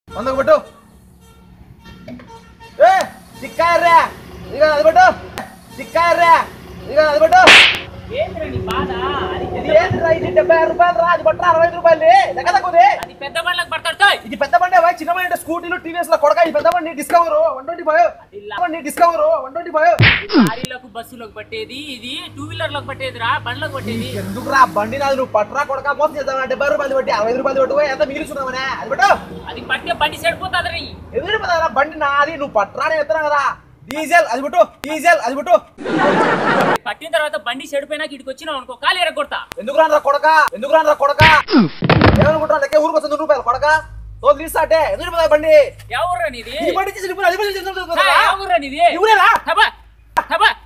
వందకు పెట్టు ఏ చిక్కాయర్రా ఇక అది పెట్టు చిక్కాయర్రా ఇక అది పెట్టు ఏంద్రా నీ బాధ అది ఇది పెద్ద- ఏంటిరా ఇది డెబ్బై ఆరు రూపాయలు రా అది పట్టు అరవై ఐదు రూపాయలు దగ్గర తక్కువది అది పెద్ద బండ్లకు పడతాడు ఇది పెద్ద బండి అవా చిన్న బండి అంటే స్కూటీలు టీవీఎస్ లో కొడక ఇది పెద్ద బండి డిస్కవర్ వన్ ట్వంటీ ఫైవ్ బండి డిస్కవర్ వన్ ట్వంటీ ఫైవ్ లారీలకు బస్సులకు పట్టేది ఇది టూ వీలర్లకు పట్టేది రా బండ్లకు పట్టేది ఎందుకు రా బండి నాది నువ్వు పట్రా కొడక మోసం చేద్దాం డెబ్బై రూపాయలు పెట్టి అరవై ఐదు రూపాయలు పెట్టు ఎంత మిగిలిస్తున్నామనే అది పెట్టు అది పట్టే బండి చెడిపోతుంది రీ ఎదురు పదరా బండి నాది నువ్వు పట్రా నేను ఎత్తున్నా కదా డీజిల్ అది పెట్టు డీజిల్ అది పెట్టు పట్టిన తర్వాత బండి చెడిపోయినాక ఇక్కడికి వచ్చినావు అనుకో కాలు ఎరగొడతా ఎందుకు రానరా కొడక ఎందుకు రానరా కొడక ఏమనుకుంటున్నా లెక్క ఊరికి వస్తుంది నూరు రూపాయలు కొడక తోలు తీస్తాటే ఎదురు పదా బండి ఎవరు నీది ఈ బండి చేసి ఇప్పుడు అది బండి చేసి ఆ, ఎవరురా నీది ఇవ్వలేరా తబా, తబా.